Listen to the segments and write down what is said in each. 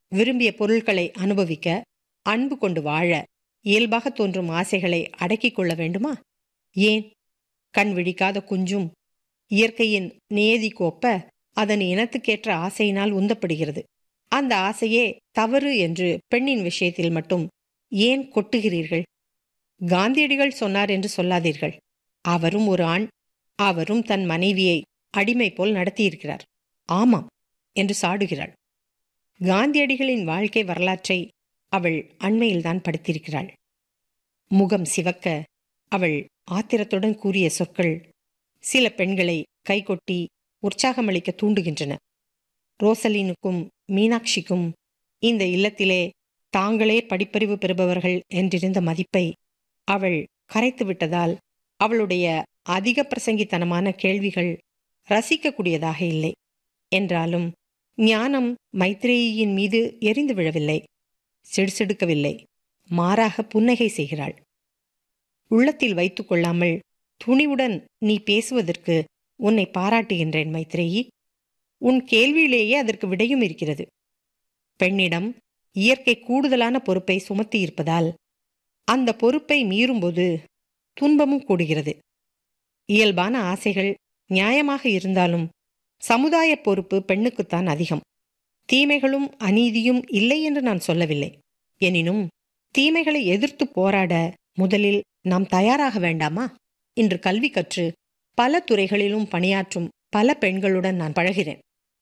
விரும்பிய பொருட்களை அனுபவிக்க அன்பு கொண்டு வாழ இயல்பாக தோன்றும் ஆசைகளை அடக்கிக் கொள்ள வேண்டுமா ஏன் கண் விழிக்காத குஞ்சும் இயற்கையின் நியதி கோப்ப அதன் இனத்துக்கேற்ற ஆசையினால் உந்தப்படுகிறது அந்த ஆசையே தவறு என்று பெண்ணின் விஷயத்தில் மட்டும் ஏன் கொட்டுகிறீர்கள் காந்தியடிகள் சொன்னார் என்று சொல்லாதீர்கள் அவரும் ஒரு ஆண் அவரும் தன் மனைவியை அடிமை போல் நடத்தியிருக்கிறார் ஆமாம் என்று சாடுகிறாள் காந்தியடிகளின் வாழ்க்கை வரலாற்றை அவள் அண்மையில்தான் படித்திருக்கிறாள் முகம் சிவக்க அவள் ஆத்திரத்துடன் கூறிய சொற்கள் சில பெண்களை கைகொட்டி உற்சாகமளிக்க தூண்டுகின்றன ரோசலினுக்கும் மீனாட்சிக்கும் இந்த இல்லத்திலே தாங்களே படிப்பறிவு பெறுபவர்கள் என்றிருந்த மதிப்பை அவள் கரைத்து விட்டதால் அவளுடைய அதிக பிரசங்கித்தனமான கேள்விகள் ரசிக்கக்கூடியதாக இல்லை என்றாலும் ஞானம் மைத்ரேயியின் மீது எரிந்து விழவில்லை சிடுசிடுக்கவில்லை மாறாக புன்னகை செய்கிறாள் உள்ளத்தில் வைத்துக் கொள்ளாமல் துணிவுடன் நீ பேசுவதற்கு உன்னை பாராட்டுகின்றேன் மைத்ரேயி உன் கேள்வியிலேயே அதற்கு விடையும் இருக்கிறது பெண்ணிடம் இயற்கை கூடுதலான பொறுப்பை சுமத்தி இருப்பதால் அந்த பொறுப்பை மீறும்போது துன்பமும் கூடுகிறது இயல்பான ஆசைகள் நியாயமாக இருந்தாலும் சமுதாய பொறுப்பு பெண்ணுக்குத்தான் அதிகம் தீமைகளும் அநீதியும் இல்லை என்று நான் சொல்லவில்லை எனினும் தீமைகளை எதிர்த்து போராட முதலில் நாம் தயாராக வேண்டாமா இன்று கல்வி கற்று பல துறைகளிலும் பணியாற்றும் பல பெண்களுடன் நான் பழகிறேன்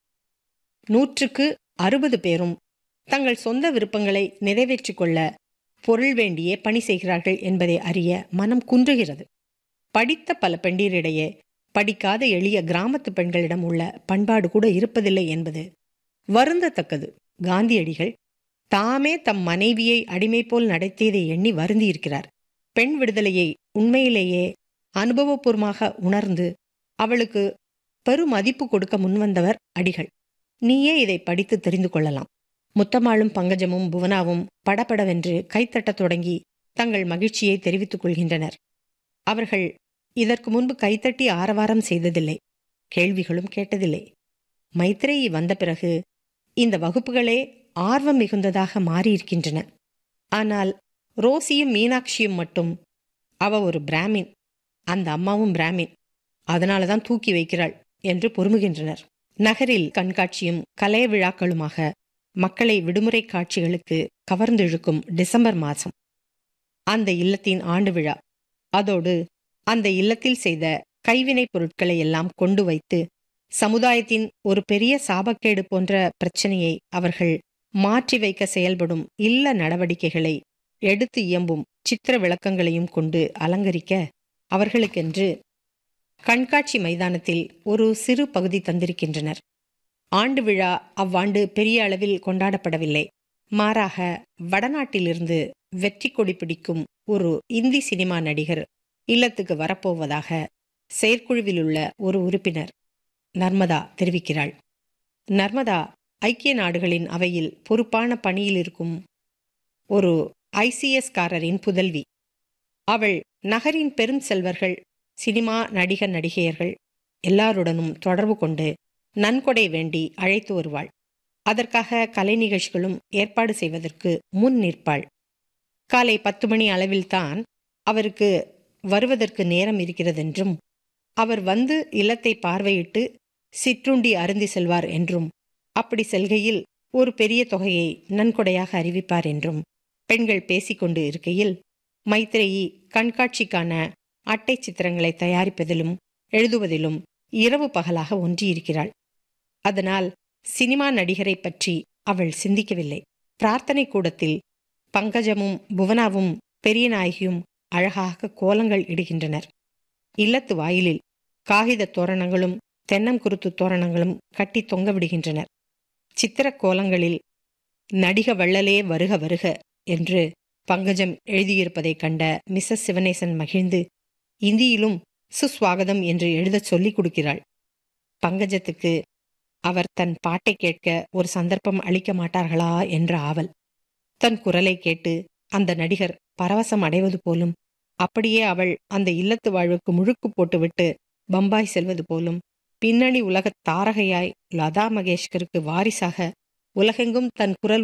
நூற்றுக்கு அறுபது பேரும் தங்கள் சொந்த விருப்பங்களை நிறைவேற்றிக் கொள்ள பொருள் வேண்டியே பணி செய்கிறார்கள் என்பதை அறிய மனம் குன்றுகிறது படித்த பல பெண்டீரிடையே படிக்காத எளிய கிராமத்து பெண்களிடம் உள்ள பண்பாடு கூட இருப்பதில்லை என்பது வருந்தத்தக்கது காந்தியடிகள் தாமே தம் மனைவியை அடிமை போல் நடத்தியதை எண்ணி வருந்தியிருக்கிறார் பெண் விடுதலையை உண்மையிலேயே அனுபவபூர்வமாக உணர்ந்து அவளுக்கு பெருமதிப்பு கொடுக்க முன்வந்தவர் அடிகள் நீயே இதை படித்து தெரிந்து கொள்ளலாம் முத்தமாளும் பங்கஜமும் புவனாவும் படபடவென்று கைத்தட்டத் தொடங்கி தங்கள் மகிழ்ச்சியை தெரிவித்துக் கொள்கின்றனர் அவர்கள் இதற்கு முன்பு கைத்தட்டி ஆரவாரம் செய்ததில்லை கேள்விகளும் கேட்டதில்லை மைத்ரேயி வந்த பிறகு இந்த வகுப்புகளே ஆர்வம் மிகுந்ததாக மாறியிருக்கின்றன ஆனால் ரோசியும் மீனாட்சியும் மட்டும் அவ ஒரு பிராமின் அந்த அம்மாவும் பிராமின் அதனால தான் தூக்கி வைக்கிறாள் என்று பொறுமுகின்றனர் நகரில் கண்காட்சியும் கலை விழாக்களுமாக மக்களை விடுமுறை காட்சிகளுக்கு கவர்ந்திழுக்கும் டிசம்பர் மாதம் அந்த இல்லத்தின் ஆண்டு விழா அதோடு அந்த இல்லத்தில் செய்த கைவினைப் பொருட்களை எல்லாம் கொண்டு வைத்து சமுதாயத்தின் ஒரு பெரிய சாபக்கேடு போன்ற பிரச்சனையை அவர்கள் மாற்றி வைக்க செயல்படும் இல்ல நடவடிக்கைகளை எடுத்து இயம்பும் சித்திர விளக்கங்களையும் கொண்டு அலங்கரிக்க அவர்களுக்கென்று கண்காட்சி மைதானத்தில் ஒரு சிறு பகுதி தந்திருக்கின்றனர் ஆண்டு விழா அவ்வாண்டு பெரிய அளவில் கொண்டாடப்படவில்லை மாறாக வடநாட்டிலிருந்து வெற்றி கொடி பிடிக்கும் ஒரு இந்தி சினிமா நடிகர் இல்லத்துக்கு வரப்போவதாக செயற்குழுவில் உள்ள ஒரு உறுப்பினர் நர்மதா தெரிவிக்கிறாள் நர்மதா ஐக்கிய நாடுகளின் அவையில் பொறுப்பான பணியில் இருக்கும் ஒரு ஐசிஎஸ் காரரின் புதல்வி அவள் நகரின் பெரும் செல்வர்கள் சினிமா நடிகர் நடிகையர்கள் எல்லாருடனும் தொடர்பு கொண்டு நன்கொடை வேண்டி அழைத்து வருவாள் அதற்காக கலை நிகழ்ச்சிகளும் ஏற்பாடு செய்வதற்கு முன் நிற்பாள் காலை பத்து மணி அளவில்தான் அவருக்கு வருவதற்கு நேரம் இருக்கிறதென்றும் அவர் வந்து இல்லத்தை பார்வையிட்டு சிற்றுண்டி அருந்தி செல்வார் என்றும் அப்படி செல்கையில் ஒரு பெரிய தொகையை நன்கொடையாக அறிவிப்பார் என்றும் பெண்கள் பேசிக்கொண்டு இருக்கையில் மைத்ரேயி கண்காட்சிக்கான அட்டை சித்திரங்களை தயாரிப்பதிலும் எழுதுவதிலும் இரவு பகலாக ஒன்றியிருக்கிறாள் அதனால் சினிமா நடிகரை பற்றி அவள் சிந்திக்கவில்லை பிரார்த்தனை கூடத்தில் பங்கஜமும் புவனாவும் பெரிய நாயகியும் அழகாக கோலங்கள் இடுகின்றனர் இல்லத்து வாயிலில் காகித தோரணங்களும் தென்னங்குருத்து தோரணங்களும் கட்டி தொங்க விடுகின்றனர் சித்திர கோலங்களில் நடிக வள்ளலே வருக வருக என்று பங்கஜம் எழுதியிருப்பதைக் கண்ட மிஸ்ஸஸ் சிவனேசன் மகிழ்ந்து இந்தியிலும் சுஸ்வாகதம் என்று எழுதச் சொல்லிக் கொடுக்கிறாள் பங்கஜத்துக்கு அவர் தன் பாட்டை கேட்க ஒரு சந்தர்ப்பம் அளிக்க மாட்டார்களா என்ற ஆவல் தன் குரலை கேட்டு அந்த நடிகர் பரவசம் அடைவது போலும் அப்படியே அவள் அந்த இல்லத்து வாழ்வுக்கு முழுக்கு போட்டுவிட்டு பம்பாய் செல்வது போலும் பின்னணி உலகத் தாரகையாய் லதா மங்கேஷ்கருக்கு வாரிசாக உலகெங்கும் தன் குரல்